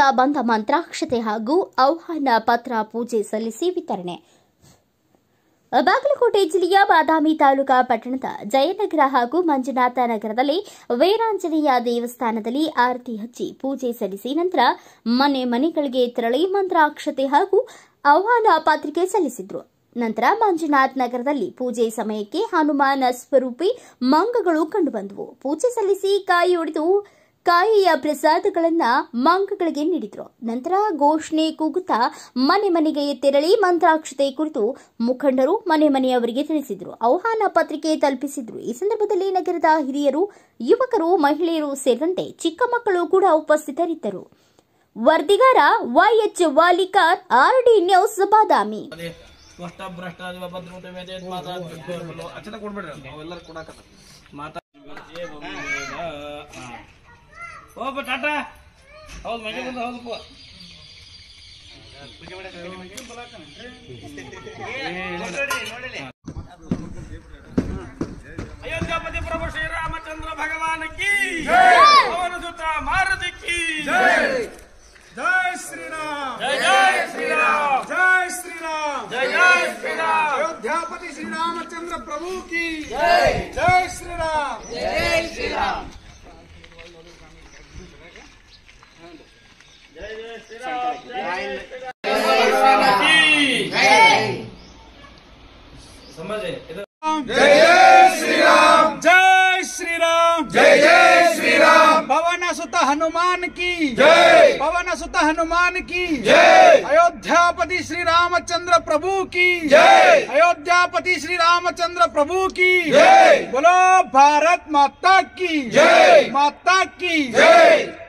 ಬಂದ ಮಂತ್ರಾಕ್ಷತೆ ಹಾಗೂ ಆಹ್ವಾನ ಪತ್ರ ಪೂಜೆ ಸಲ್ಲಿಸಿ ವಿತರಣೆ ಬಾಗಲಕೋಟೆ ಜಿಲ್ಲೆಯ ಬಾದಾಮಿ ತಾಲೂಕಾ ಪಟ್ಟಣದ ಜಯನಗರ ಹಾಗೂ ಮಂಜುನಾಥ ನಗರದಲ್ಲಿ ವೀರಾಂಜನೇಯ ದೇವಸ್ಥಾನದಲ್ಲಿ ಆರತಿ ಹಚ್ಚಿ ಪೂಜೆ ಸಲ್ಲಿಸಿ ನಂತರ ಮನೆ ಮನೆಗಳಿಗೆ ತೆರಳಿ ಮಂತ್ರಾಕ್ಷತೆ ಹಾಗೂ ಆಹ್ವಾನ ಪತ್ರಿಕೆ ಸಲ್ಲಿಸಿದ್ರು ನಂತರ ಮಂಜುನಾಥ್ ನಗರದಲ್ಲಿ ಪೂಜೆ ಸಮಯಕ್ಕೆ ಹನುಮಾನ ಸ್ವರೂಪಿ ಮಂಗಗಳು ಕಂಡುಬಂದವು ಪೂಜೆ ಸಲ್ಲಿಸಿ ಕಾಯಿ ಒಡೆದು ಕಾಯಿಯ ಪ್ರಸಾದಗಳನ್ನ ಮಂಗಗಳಿಗೆ ನೀಡಿದ್ರು ನಂತರ ಘೋಷಣೆ ಕೂಗುತ್ತಾ ಮನೆ ಮನೆಗೆ ತೆರಳಿ ಮಂತ್ರಾಕ್ಷತೆ ಕುರಿತು ಮುಖಂಡರು ಮನೆ ಮನೆಯವರಿಗೆ ತಿಳಿಸಿದ್ರು ಆಹ್ವಾನ ಪತ್ರಿಕೆ ತಲುಪಿಸಿದ್ರು ಈ ಸಂದರ್ಭದಲ್ಲಿ ನಗರದ ಹಿರಿಯರು ಯುವಕರು ಮಹಿಳೆಯರು ಸೇರಿದಂತೆ ಚಿಕ್ಕ ಮಕ್ಕಳು ಕೂಡ ಉಪಸ್ಥಿತರಿದ್ದರು ವರದಿಗಾರ Y H Walikar R D news Badami ಅದೇ ಸ್ಪಷ್ಟ ಭ್ರಷ್ಟ ಭದ್ರತೆ ಮೇಲೆ ಮಾತಾ ಅಚ್ಚತ ಕೊಡ್ಬೇಡ್ರಿ ನಾವೆಲ್ಲರೂ ಕೊಡಾಕತ್ತ ಮಾತಾ ಹೋಗ್ಬ ಟಾಟಾ ಹೌದು ಮನೆ ಬಂದ ಹೌದಪ್ಪ ಅಯೋಧ್ಯಾಪತಿ ಪ್ರಭು ಶ್ರೀರಾಮಚಂದ್ರ ಭಗವಾನ್ ಕಿ ಅವನ ಸುತ್ತ ಮಾರುತಿ ಕಿ जय श्री राम ಜಯ ಜಯ ಶ್ರೀರಾಮ್ जय श्री राम ಜಯ ಜಯ ಶ್ರೀರಾಮ್ अयोध्यापति श्री रामचंद्र प्रभु की जय जय श्री राम समझे इधर जय श्री राम जय श्री राम जय जय श्री राम पवन सुत हनुमान की जय पवन सुत हनुमान की जय अयोध्यापति श्री रामचंद्र प्रभु की जय अयोध्यापति श्री रामचंद्र प्रभु की जय बोलो भारत माता की जय माता की जय